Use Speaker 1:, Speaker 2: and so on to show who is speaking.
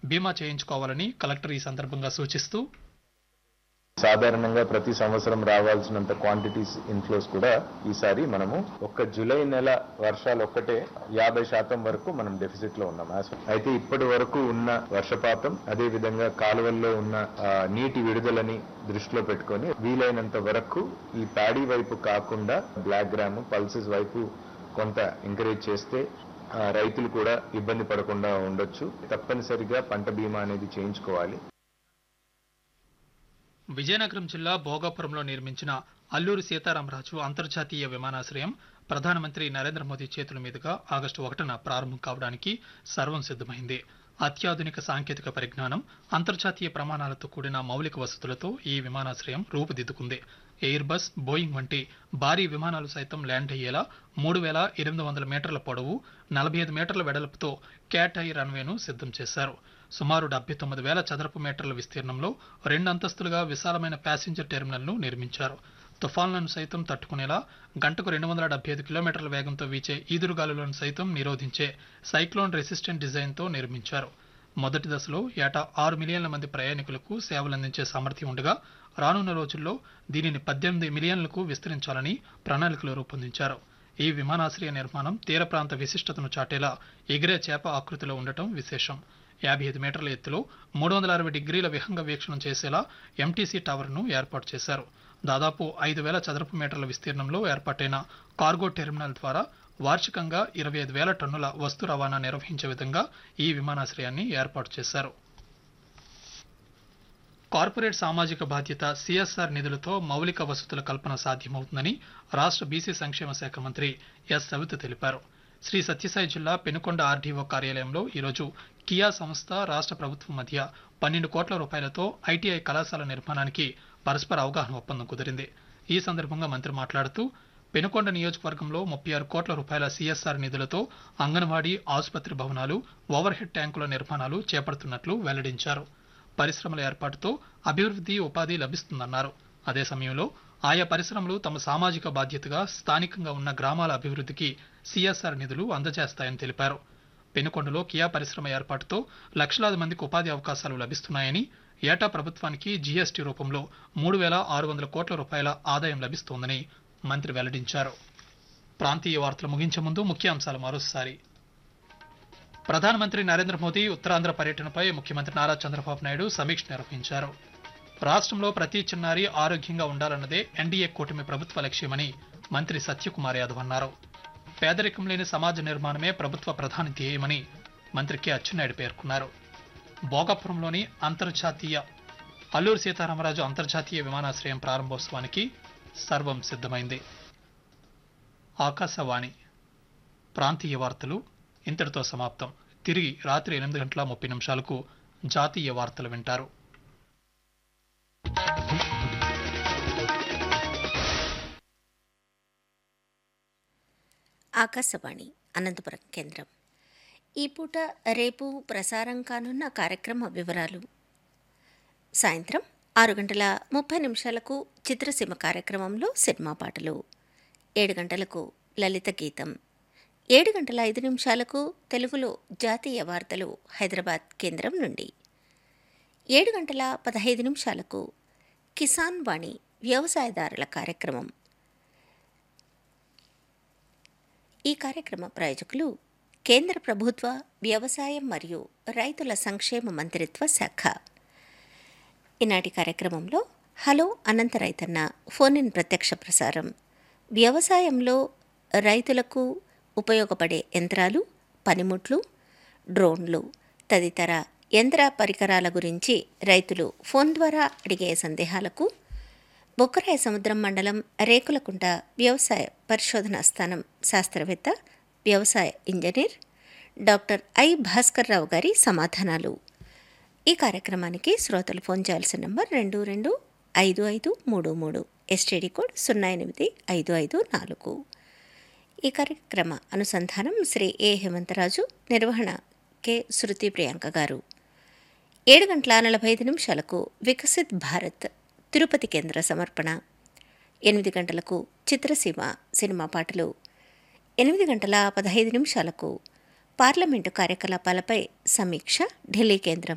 Speaker 1: బీమా చేయించుకోవాలని కలెక్టర్ ఈ సందర్భంగా సూచిస్తూ
Speaker 2: సాధారణంగా ప్రతి సంవత్సరం రావాల్సినంత క్వాంటిటీస్ ఇన్ఫ్లోస్ కూడా ఈసారి మనము ఒక్క జూలై నెల వర్షాలు ఒక్కటే యాభై శాతం వరకు మనం డెఫిసిట్ లో ఉన్నాం As- అయితే ఇప్పటి వరకు ఉన్న వర్షపాతం అదే విధంగా కాలువల్లో ఉన్న ఆ, నీటి విడుదలని దృష్టిలో పెట్టుకొని వీలైనంత వరకు ఈ ప్యాడీ వైపు కాకుండా బ్లాక్ గ్రామ్ పల్సెస్ వైపు కొంత ఎంకరేజ్ చేస్తే ఆ, రైతులు కూడా ఇబ్బంది పడకుండా ఉండొచ్చు తప్పనిసరిగా పంట బీమా అనేది చేయించుకోవాలి
Speaker 1: విజయనగరం జిల్లా భోగాపురంలో నిర్మించిన అల్లూరి సీతారామరాజు అంతర్జాతీయ విమానాశ్రయం ప్రధానమంత్రి నరేంద్ర మోదీ చేతుల మీదుగా ఆగస్టు ఒకటిన ప్రారంభం కావడానికి సర్వం సిద్ధమైంది అత్యాధునిక సాంకేతిక పరిజ్ఞానం అంతర్జాతీయ ప్రమాణాలతో కూడిన మౌలిక వసతులతో ఈ విమానాశ్రయం రూపుదిద్దుకుంది ఎయిర్ బస్ బోయింగ్ వంటి భారీ విమానాలు సైతం ల్యాండ్ అయ్యేలా మూడు వేల ఎనిమిది వందల మీటర్ల పొడవు నలభై ఐదు మీటర్ల వెడల్పుతో క్యాట్ ఐ రన్వేను సిద్ధం చేశారు సుమారు డెబ్బై తొమ్మిది వేల చదరపు మీటర్ల విస్తీర్ణంలో రెండు అంతస్తులుగా విశాలమైన ప్యాసింజర్ టెర్మినల్ను నిర్మించారు తుఫాన్లను సైతం తట్టుకునేలా గంటకు రెండు వందల డెబ్బై ఐదు కిలోమీటర్ల వేగంతో వీచే ఈదురుగాలులను సైతం నిరోధించే సైక్లోన్ రెసిస్టెంట్ డిజైన్తో నిర్మించారు మొదటి దశలో ఏటా ఆరు మిలియన్ల మంది ప్రయాణికులకు సేవలందించే సామర్థ్యం ఉండగా రానున్న రోజుల్లో దీనిని పద్దెనిమిది మిలియన్లకు విస్తరించాలని ప్రణాళికలు రూపొందించారు ఈ విమానాశ్రయ నిర్మాణం తీర ప్రాంత విశిష్టతను చాటేలా ఎగిరే చేప ఆకృతిలో ఉండటం విశేషం యాభై ఐదు మీటర్ల ఎత్తులో మూడు వందల అరవై డిగ్రీల విహంగ వీక్షణం చేసేలా ఎంటీసీ టవర్ను ఏర్పాటు చేశారు దాదాపు ఐదు వేల చదరపు మీటర్ల విస్తీర్ణంలో ఏర్పాటైన కార్గో టెర్మినల్ ద్వారా వార్షికంగా ఇరవై ఐదు వేల టన్నుల వస్తు రవాణా నిర్వహించే విధంగా ఈ విమానాశ్రయాన్ని ఏర్పాటు చేశారు కార్పొరేట్ సామాజిక బాధ్యత సిఎస్ఆర్ నిధులతో మౌలిక వసతుల కల్పన సాధ్యమవుతుందని రాష్ట్ర బీసీ సంక్షేమ శాఖ మంత్రి ఎస్ సవిత తెలిపారు శ్రీ సత్యసాయి జిల్లా పెనుకొండ ఆర్డీఓ కార్యాలయంలో ఈరోజు కియా సంస్థ రాష్ట్ర ప్రభుత్వం మధ్య పన్నెండు కోట్ల రూపాయలతో ఐటీఐ కళాశాల నిర్మాణానికి పరస్పర అవగాహన ఒప్పందం కుదిరింది ఈ సందర్భంగా మంత్రి మాట్లాడుతూ పెనుకొండ నియోజకవర్గంలో ముప్పై ఆరు కోట్ల రూపాయల సిఎస్ఆర్ నిధులతో అంగన్వాడీ ఆసుపత్రి భవనాలు ఓవర్ హెడ్ ట్యాంకుల నిర్మాణాలు చేపడుతున్నట్లు వెల్లడించారు పరిశ్రమల ఏర్పాటుతో అభివృద్ధి ఉపాధి లభిస్తుందన్నారు అదే సమయంలో ఆయా పరిశ్రమలు తమ సామాజిక బాధ్యతగా స్థానికంగా ఉన్న గ్రామాల అభివృద్ధికి సిఎస్ఆర్ నిధులు అందజేస్తాయని తెలిపారు పెనుకొండలో కియా పరిశ్రమ ఏర్పాటుతో లక్షలాది మందికి ఉపాధి అవకాశాలు లభిస్తున్నాయని ఏటా ప్రభుత్వానికి జీఎస్టీ రూపంలో మూడు వేల ఆరు వందల కోట్ల రూపాయల ఆదాయం లభిస్తోందని మంత్రి వెల్లడించారు ప్రాంతీయ వార్తలు ముగించే ముందు ముఖ్యాంశాలు మరోసారి ప్రధానమంత్రి నరేంద్ర మోదీ ఉత్తరాంధ్ర పర్యటనపై ముఖ్యమంత్రి నారా చంద్రబాబు నాయుడు సమీక్ష నిర్వహించారు రాష్ట్రంలో ప్రతి చిన్నారి ఆరోగ్యంగా ఉండాలన్నదే ఎన్డీఏ కూటమి ప్రభుత్వ లక్ష్యమని మంత్రి సత్యకుమార్ యాదవ్ అన్నారు పేదరికం లేని సమాజ నిర్మాణమే ప్రభుత్వ ప్రధాన ధ్యేయమని మంత్రి కె అచ్చెన్నాయుడు పేర్కొన్నారు భోగాపురంలోని అంతర్జాతీయ అల్లూరు సీతారామరాజు అంతర్జాతీయ విమానాశ్రయం ప్రారంభోత్సవానికి సర్వం సిద్ధమైంది ఆకాశవాణి ప్రాంతీయ వార్తలు ఇంతటితో సమాప్తం తిరిగి రాత్రి ఎనిమిది గంటల ముప్పై నిమిషాలకు జాతీయ వార్తలు వింటారు
Speaker 3: ఆకాశవాణి అనంతపురం కేంద్రం ఈ పూట రేపు ప్రసారం కానున్న కార్యక్రమ వివరాలు సాయంత్రం ఆరు గంటల ముప్పై నిమిషాలకు చిత్రసీమ కార్యక్రమంలో సినిమా పాటలు ఏడు గంటలకు లలిత గీతం ఏడు గంటల ఐదు నిమిషాలకు తెలుగులో జాతీయ వార్తలు హైదరాబాద్ కేంద్రం నుండి ఏడు గంటల పదహైదు నిమిషాలకు కిసాన్ వాణి వ్యవసాయదారుల కార్యక్రమం ఈ కార్యక్రమ ప్రాయోజకులు కేంద్ర ప్రభుత్వ వ్యవసాయం మరియు రైతుల సంక్షేమ మంత్రిత్వ శాఖ ఈనాటి కార్యక్రమంలో హలో అనంత రైతన్న ఫోన్ ఇన్ ప్రత్యక్ష ప్రసారం వ్యవసాయంలో రైతులకు ఉపయోగపడే యంత్రాలు పనిముట్లు డ్రోన్లు తదితర యంత్ర పరికరాల గురించి రైతులు ఫోన్ ద్వారా అడిగే సందేహాలకు బొక్కరాయ సముద్రం మండలం రేకులకుంట వ్యవసాయ పరిశోధనా స్థానం శాస్త్రవేత్త వ్యవసాయ engineer doctor I Bhaskar Rao గారి సమాధానాలు ఈ కార్యక్రమానికి శ్రోతలు ఫోన్ చేయాల్సిన నంబర్ రెండు రెండు ఐదు ఐదు మూడు మూడు ఎస్టీడీ కోడ్ సున్నా ఎనిమిది ఐదు ఐదు నాలుగు ఈ కార్యక్రమ అనుసంధానం శ్రీ ఏ హేమంతరాజు నిర్వహణ కె శృతి ప్రియాంక గారు ఏడు గంటల నలభై ఐదు నిమిషాలకు వికసిత్ భారత్ తిరుపతి కేంద్ర సమర్పణ ఎనిమిది గంటలకు చిత్రసీమ సినిమా పాటలు ఎనిమిది గంటల పదహైదు నిమిషాలకు పార్లమెంటు కార్యకలాపాలపై సమీక్ష ఢిల్లీ కేంద్రం